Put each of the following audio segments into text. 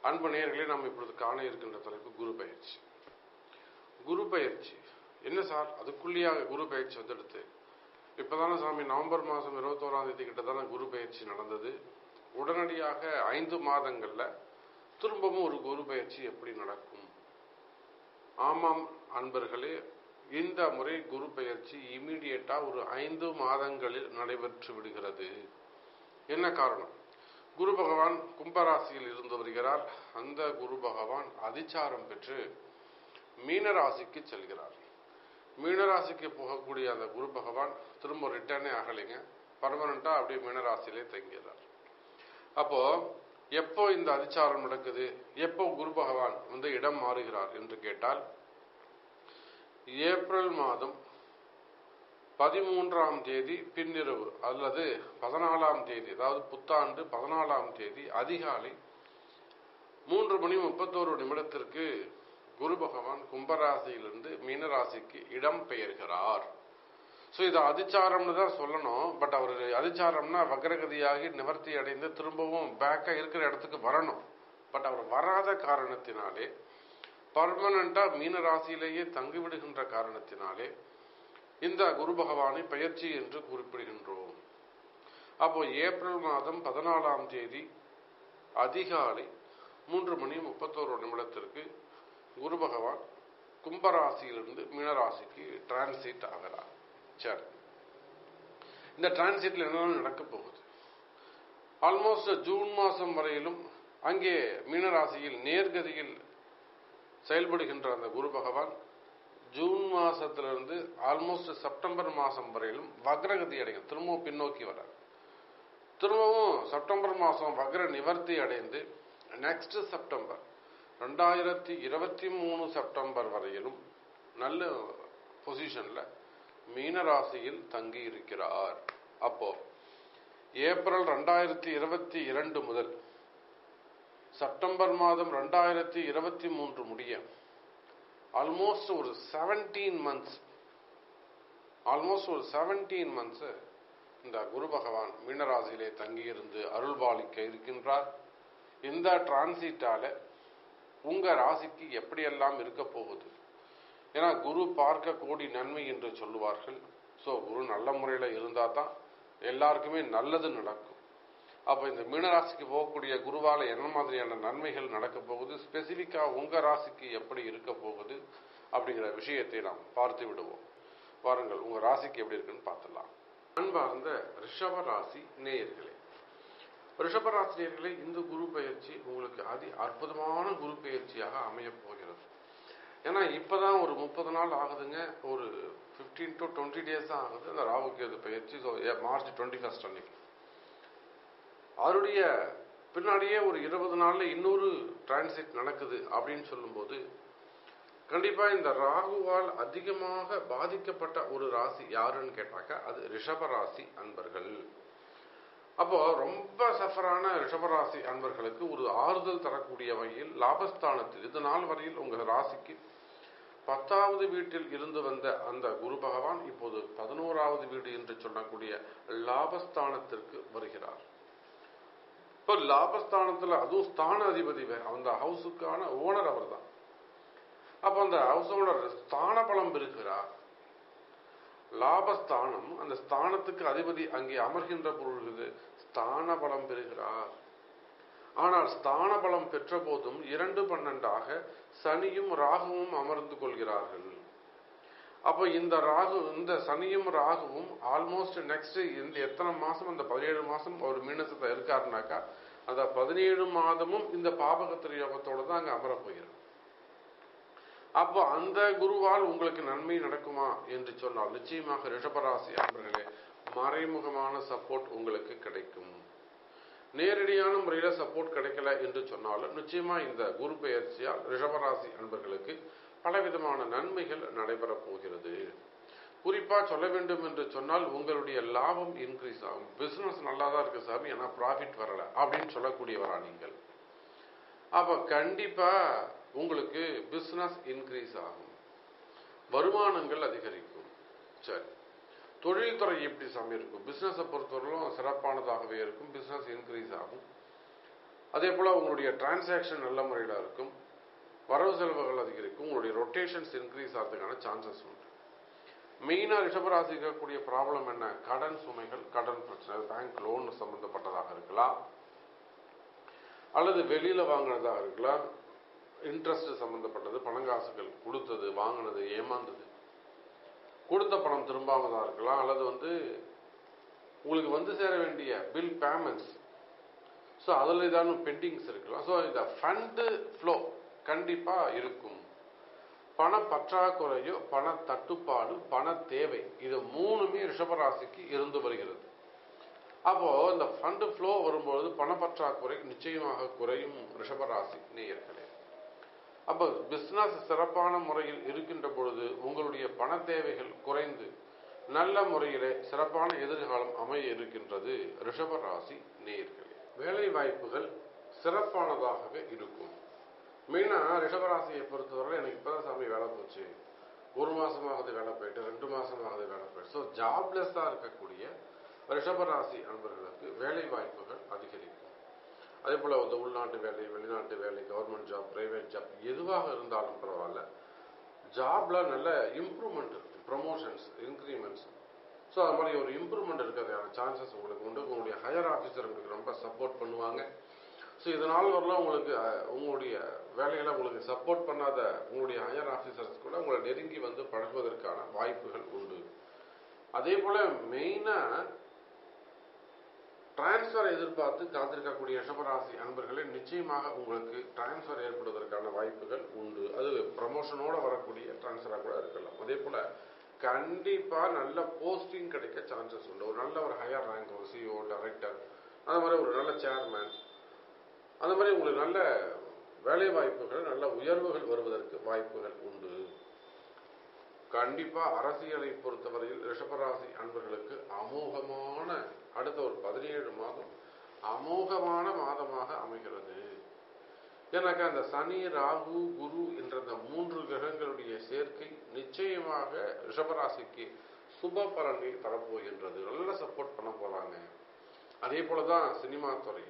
அன்பு நேயர்களே நாம் இப்பொழுது காண இருக்கின்ற தலைப்பு குரு பயிற்சி குரு பயிற்சி என்ன சார் அதுக்குள்ளேயாக குரு பயிற்சி வந்துடுத்து இப்பதானே சாமி நவம்பர் மாதம் இருபத்தோராம் தேதி கிட்ட தானே குரு பயிற்சி நடந்தது உடனடியாக ஐந்து மாதங்கள்ல திரும்பவும் ஒரு குரு பயிற்சி எப்படி நடக்கும் ஆமாம் அன்பர்களே இந்த முறை குரு பயிற்சி இமீடியட்டா ஒரு ஐந்து மாதங்களில் நடைபெற்று விடுகிறது என்ன காரணம் குரு பகவான் கும்பராசியில் இருந்து வருகிறார் அந்த குரு பகவான் அதிச்சாரம் பெற்று மீனராசிக்கு செல்கிறார் மீனராசிக்கு போகக்கூடிய அந்த குரு பகவான் திரும்ப ரிட்டர்னே ஆகலைங்க பர்மனண்டா அப்படியே மீனராசியிலே தங்கிறார் அப்போ எப்போ இந்த அதிச்சாரம் நடக்குது எப்போ குரு பகவான் வந்து இடம் மாறுகிறார் என்று கேட்டால் ஏப்ரல் மாதம் பதிமூன்றாம் தேதி பின்னிரவு அல்லது பதினாலாம் தேதி அதாவது புத்தாண்டு பதினாலாம் தேதி அதிகாலை மூன்று மணி முப்பத்தோரு நிமிடத்திற்கு குரு பகவான் கும்பராசியிலிருந்து மீனராசிக்கு இடம் பெயர்கிறார் ஸோ இது அதிச்சாரம்னு தான் சொல்லணும் பட் அவர் அதிச்சாரம்னா வக்ரகதியாகி நிவர்த்தி அடைந்து திரும்பவும் பேக்காக இருக்கிற இடத்துக்கு வரணும் பட் அவர் வராத காரணத்தினாலே பர்மனண்டா மீனராசியிலேயே தங்கிவிடுகின்ற காரணத்தினாலே இந்த குரு பகவானை பயிற்சி என்று குறிப்பிடுகின்றோம் அப்போ ஏப்ரல் மாதம் பதினாலாம் தேதி அதிகாலை மூன்று மணி முப்பத்தோரு நிமிடத்திற்கு குரு பகவான் கும்பராசியிலிருந்து மீனராசிக்கு டிரான்சிட் ஆகிறார் சரி இந்த டிரான்சிட்ல என்னென்ன நடக்க போகுது ஆல்மோஸ்ட் ஜூன் மாசம் வரையிலும் அங்கே மீனராசியில் நேர்கதியில் செயல்படுகின்ற அந்த குரு பகவான் ஜூன் மாசத்திலிருந்து ஆல்மோஸ்ட் செப்டம்பர் மாசம் வரையிலும் வக்ரகதி அடையும் திரும்பவும் பின்னோக்கி வரார் திரும்பவும் செப்டம்பர் மாசம் வக்ர நிவர்த்தி அடைந்து நெக்ஸ்ட் செப்டம்பர் ரெண்டாயிரத்தி இருபத்தி மூணு செப்டம்பர் வரையிலும் நல்ல பொசிஷன்ல மீனராசியில் தங்கி இருக்கிறார் அப்போ ஏப்ரல் ரெண்டாயிரத்தி இருபத்தி இரண்டு முதல் செப்டம்பர் மாதம் ரெண்டாயிரத்தி இருபத்தி மூன்று முடிய ஆல்மோஸ்ட் ஒரு செவன்டீன் மந்த்ஸ் ஆல்மோஸ்ட் ஒரு செவன்டீன் மந்த்ஸ் இந்த குரு பகவான் மீனராசியிலே தங்கியிருந்து அருள்பாலிக்க இருக்கின்றார் இந்த டிரான்சிட்டால உங்க ராசிக்கு எப்படியெல்லாம் இருக்க போகுது ஏன்னா குரு பார்க்க கோடி நன்மை என்று சொல்லுவார்கள் ஸோ குரு நல்ல முறையில் இருந்தால் தான் எல்லாருக்குமே நல்லது நடக்கும் அப்போ இந்த மீனராசிக்கு போகக்கூடிய குருவால என்ன மாதிரியான நன்மைகள் நடக்க போகுது ஸ்பெசிஃபிக்கா உங்க ராசிக்கு எப்படி இருக்க போகுது அப்படிங்கிற விஷயத்தை நாம் பார்த்து விடுவோம் வாருங்கள் உங்க ராசிக்கு எப்படி இருக்குன்னு பார்த்துடலாம் அன்பார்ந்த ரிஷப ராசி நேயர்களே ரிஷப ராசி நேயர்களே இந்த குரு பயிற்சி உங்களுக்கு அதி அற்புதமான குரு பயிற்சியாக அமையப் போகிறது ஏன்னா இப்பதான் ஒரு முப்பது நாள் ஆகுதுங்க ஒரு பிப்டீன் டு டுவெண்ட்டி டேஸ் தான் ஆகுது அந்த ராகு கேது பயிற்சி ஸோ மார்ச் டுவெண்ட்டி ஃபர்ஸ்ட் அன்னைக்கு அவருடைய பின்னாடியே ஒரு இருபது நாள்ல இன்னொரு டிரான்சிட் நடக்குது அப்படின்னு சொல்லும்போது கண்டிப்பா இந்த ராகுவால் அதிகமாக பாதிக்கப்பட்ட ஒரு ராசி யாருன்னு கேட்டாக்கா அது ரிஷப ராசி அன்பர்கள் அப்போ ரொம்ப சஃபரான ரிஷபராசி அன்பர்களுக்கு ஒரு ஆறுதல் தரக்கூடிய வகையில் லாபஸ்தானத்தில் இது நாள் வரையில் உங்க ராசிக்கு பத்தாவது வீட்டில் இருந்து வந்த அந்த குரு பகவான் இப்போது பதினோராவது வீடு என்று சொல்லக்கூடிய லாபஸ்தானத்திற்கு வருகிறார் இப்போ லாபஸ்தானத்துல அதுவும் ஸ்தான அதிபதி அந்த ஹவுஸுக்கான ஓனர் அவர் தான் அப்ப அந்த ஹவுஸ் ஓனர் ஸ்தான பலம் பெறுகிறார் லாபஸ்தானம் அந்த ஸ்தானத்துக்கு அதிபதி அங்கே அமர்கின்ற பொழுது ஸ்தான பலம் பெறுகிறார் ஆனால் ஸ்தான பலம் பெற்ற போதும் இரண்டு பன்னெண்டாக சனியும் ராகுவும் அமர்ந்து கொள்கிறார்கள் அப்போ இந்த ராகு இந்த சனியும் ராகுவும் ஆல்மோஸ்ட் நெக்ஸ்ட் இந்த எத்தனை மாசம் அந்த பதினேழு மாசம் ஒரு மீனசத்தை இருக்காருனாக்கா அந்த பதினேழு மாதமும் இந்த பாபகத்திர யோகத்தோட தான் அங்க அமர போகிறார் அப்போ அந்த குருவால் உங்களுக்கு நன்மை நடக்குமா என்று சொன்னால் நிச்சயமாக ரிஷபராசி அன்பர்களே மறைமுகமான சப்போர்ட் உங்களுக்கு கிடைக்கும் நேரடியான முறையில சப்போர்ட் கிடைக்கல என்று சொன்னாலும் நிச்சயமா இந்த குரு பெயர்ச்சியால் ரிஷபராசி அன்பர்களுக்கு பலவிதமான நன்மைகள் நடைபெற போகிறது குறிப்பா சொல்ல வேண்டும் என்று சொன்னால் உங்களுடைய லாபம் இன்க்ரீஸ் ஆகும் பிசினஸ் நல்லா தான் இருக்கு சாமி ஏன்னா ப்ராஃபிட் வரல அப்படின்னு சொல்லக்கூடியவரா நீங்கள் அப்ப கண்டிப்பா உங்களுக்கு பிசினஸ் இன்க்ரீஸ் ஆகும் வருமானங்கள் அதிகரிக்கும் சரி தொழில்துறை எப்படி சாமி இருக்கும் பிசினஸை பொறுத்தவரையிலும் சிறப்பானதாகவே இருக்கும் பிசினஸ் இன்க்ரீஸ் ஆகும் அதே போல் உங்களுடைய டிரான்சாக்ஷன் நல்ல முறையில் இருக்கும் வரவு செலவுகள் அதிகரிக்கும் உங்களுடைய ரொட்டேஷன்ஸ் இன்க்ரீஸ் ஆகிறதுக்கான சான்சஸ் உண்டு மெயினாக ரிஷபராசி இருக்கக்கூடிய ப்ராப்ளம் என்ன கடன் சுமைகள் கடன் பிரச்சனை பேங்க் லோன் சம்பந்தப்பட்டதாக இருக்கலாம் அல்லது வெளியில் வாங்கினதாக இருக்கலாம் இன்ட்ரெஸ்ட் சம்பந்தப்பட்டது பணங்காசுகள் கொடுத்தது வாங்கினது ஏமாந்தது கொடுத்த பணம் திரும்பாமதாக இருக்கலாம் அல்லது வந்து உங்களுக்கு வந்து சேர வேண்டிய பில் பேமெண்ட்ஸ் ஸோ அதில் ஏதாவது பெண்டிங்ஸ் இருக்கலாம் ஸோ இந்த ஃபண்டு ஃப்ளோ கண்டிப்பாக இருக்கும் பண பற்றாக்குறையோ பண தட்டுப்பாடு பண தேவை இது மூணுமே ரிஷபராசிக்கு இருந்து வருகிறது அப்போ இந்த ஃபண்டு ஃப்ளோ வரும்பொழுது பணப்பற்றாக்குறை நிச்சயமாக குறையும் ரிஷபராசி நேயர்களே அப்போ பிஸ்னஸ் சிறப்பான முறையில் இருக்கின்ற பொழுது உங்களுடைய பண தேவைகள் குறைந்து நல்ல முறையிலே சிறப்பான எதிர்காலம் அமைய இருக்கின்றது ரிஷபராசி நேயர்களே வேலை வாய்ப்புகள் சிறப்பானதாகவே இருக்கும் மெயினாக ரிஷபராசியை பொறுத்தவரை எனக்கு இப்போதான் சாமி வேலை போச்சு ஒரு மாசமாகுது வேலை போயிட்டு ரெண்டு மாசமாகுது வேலை போயிட்டு ஸோ ஜாப்லெஸ்ஸாக இருக்கக்கூடிய ரிஷபராசி அன்பர்களுக்கு வேலை வாய்ப்புகள் அதிகரிக்கும் அதே போல் வந்து உள்நாட்டு வேலை வெளிநாட்டு வேலை கவர்மெண்ட் ஜாப் பிரைவேட் ஜாப் எதுவாக இருந்தாலும் பரவாயில்ல ஜாப்ல நல்ல இம்ப்ரூவ்மெண்ட் ப்ரமோஷன்ஸ் இன்க்ரிமெண்ட்ஸ் ஸோ அது மாதிரி ஒரு இம்ப்ரூவ்மெண்ட் இருக்கிறதுக்கான சான்சஸ் உங்களுக்கு உண்டு உங்களுடைய ஹையர் ஆஃபீஸர் உங்களுக்கு ரொம்ப சப்போர்ட் பண்ணுவாங்க ஸோ இதனால் வரலாம் உங்களுக்கு அஹ், உங்களுடைய வேலைகளை உங்களுக்கு சப்போர்ட் பண்ணாத உங்களுடைய ஹையர் ஆஃபீஸர்ஸ் கூட உங்களை நெருங்கி வந்து பழகுவதற்கான வாய்ப்புகள் உண்டு அதே போல மெயினாக டிரான்ஸ்ஃபர் எதிர்பார்த்து காத்திருக்கக்கூடிய ரிஷபராசி அன்பர்களே நிச்சயமாக உங்களுக்கு டிரான்ஸ்ஃபர் ஏற்படுவதற்கான வாய்ப்புகள் உண்டு அது ப்ரமோஷனோட வரக்கூடிய டிரான்ஸ்ஃபராக கூட இருக்கலாம் அதே போல கண்டிப்பா நல்ல போஸ்டிங் கிடைக்க சான்சஸ் உண்டு ஒரு நல்ல ஒரு ஹையர் ரேங்க் ஒரு சிஓ டைரக்டர் அந்த மாதிரி ஒரு நல்ல சேர்மேன் அந்த மாதிரி உங்களுக்கு நல்ல வேலை வாய்ப்புகள் நல்ல உயர்வுகள் வருவதற்கு வாய்ப்புகள் உண்டு கண்டிப்பா அரசியலை பொறுத்தவரையில் ரிஷபராசி அன்பர்களுக்கு அமோகமான அடுத்த ஒரு பதினேழு மாதம் அமோகமான மாதமாக அமைகிறது எனக்கு அந்த சனி ராகு குரு என்ற அந்த மூன்று கிரகங்களுடைய சேர்க்கை நிச்சயமாக ரிஷபராசிக்கு சுப பலனை தரப்போகின்றது நல்ல சப்போர்ட் பண்ண போறாங்க அதே போலதான் சினிமா துறை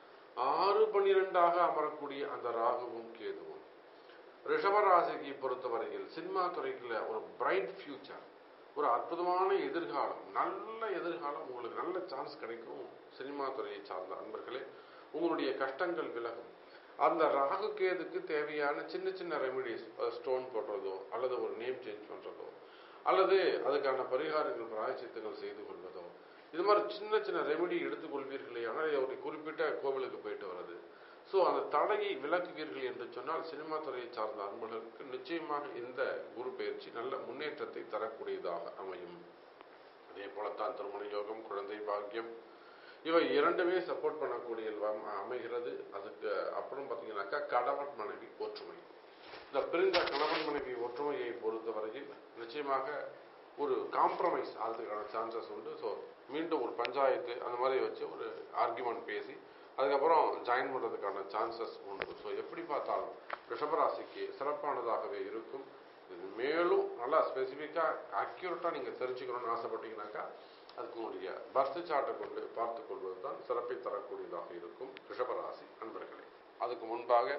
ஆறு பன்னிரெண்டாக அமரக்கூடிய அந்த ராகுவும் கேதுவும் ரிஷபராசிக்கு பொறுத்தவரையில் சினிமா துறைக்குள்ள ஒரு பிரைட் ஃபியூச்சர் ஒரு அற்புதமான எதிர்காலம் நல்ல எதிர்காலம் உங்களுக்கு நல்ல சான்ஸ் கிடைக்கும் சினிமா துறையை சார்ந்த அன்பர்களே உங்களுடைய கஷ்டங்கள் விலகும் அந்த ராகு கேதுக்கு தேவையான சின்ன சின்ன ரெமிடிஸ் ஸ்டோன் போடுறதோ அல்லது ஒரு நேம் சேஞ்ச் பண்றதோ அல்லது அதுக்கான பரிகாரங்கள் பிராயச்சித்தங்கள் செய்து கொள்வதோ இது மாதிரி சின்ன சின்ன ரெமெடி எடுத்துக்கொள்வீர்களே ஆனால் ஒரு குறிப்பிட்ட கோவிலுக்கு போயிட்டு வர்றது ஸோ அந்த தடையை விளக்குவீர்கள் என்று சொன்னால் சினிமா துறையை சார்ந்த அன்பர்களுக்கு நிச்சயமாக இந்த குரு பயிற்சி நல்ல முன்னேற்றத்தை தரக்கூடியதாக அமையும் அதே போலத்தான் திருமண யோகம் குழந்தை பாக்கியம் இவை இரண்டுமே சப்போர்ட் பண்ணக்கூடிய அமைகிறது அதுக்கு அப்புறம் பார்த்தீங்கன்னாக்கா கணவன் மனைவி ஒற்றுமை இந்த பிரிந்த கணவன் மனைவி ஒற்றுமையை பொறுத்தவரையில் நிச்சயமாக ஒரு காம்ப்ரமைஸ் ஆகிறதுக்கான சான்சஸ் உண்டு ஸோ மீண்டும் ஒரு பஞ்சாயத்து அந்த மாதிரி வச்சு ஒரு ஆர்குமெண்ட் பேசி அதுக்கப்புறம் ஜாயின் பண்ணுறதுக்கான சான்சஸ் உண்டு ஸோ எப்படி பார்த்தாலும் ரிஷபராசிக்கு சிறப்பானதாகவே இருக்கும் இது மேலும் நல்லா ஸ்பெசிஃபிக்காக அக்யூரேட்டாக நீங்கள் தெரிஞ்சுக்கணும்னு ஆசைப்பட்டீங்கன்னாக்கா அதுக்கு உங்களுடைய பர்த் சார்ட்டை கொண்டு பார்த்து கொள்வது தான் சிறப்பை தரக்கூடியதாக இருக்கும் ரிஷபராசி அன்பர்களே அதுக்கு முன்பாக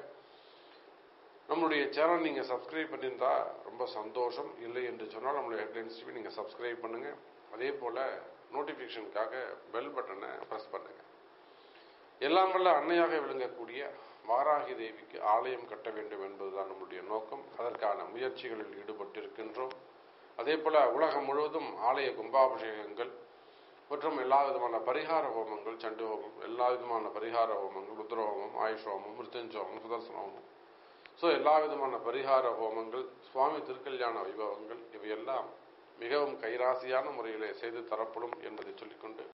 நம்மளுடைய சேனல் நீங்கள் சப்ஸ்கிரைப் பண்ணியிருந்தா ரொம்ப சந்தோஷம் இல்லை என்று சொன்னால் நம்மளுடைய ஹெட்லைன்ஸ் டிவி நீங்கள் சப்ஸ்கிரைப் பண்ணுங்கள் அதே போல் நோட்டிஃபிகேஷனுக்காக பெல் பட்டனை ப்ரெஸ் பண்ணுங்கள் எல்லாம் வல்ல அன்னையாக விளங்கக்கூடிய வாராகி தேவிக்கு ஆலயம் கட்ட வேண்டும் என்பதுதான் நம்முடைய நோக்கம் அதற்கான முயற்சிகளில் ஈடுபட்டிருக்கின்றோம் அதே போல உலகம் முழுவதும் ஆலய கும்பாபிஷேகங்கள் மற்றும் எல்லா விதமான பரிகார ஹோமங்கள் சண்டி ஹோமம் எல்லா விதமான பரிகார ஹோமங்கள் ருத்ர ஹோமம் ஆயுஷ் ஹோமம் மிருத்தஞ்ச ஹோமம் சுதர்சன ஹோமம் ஸோ எல்லா விதமான பரிகார ஹோமங்கள் சுவாமி திருக்கல்யாண வைபவங்கள் இவையெல்லாம் மிகவும் கைராசியான முறையிலே செய்து தரப்படும் என்பதை சொல்லிக்கொண்டு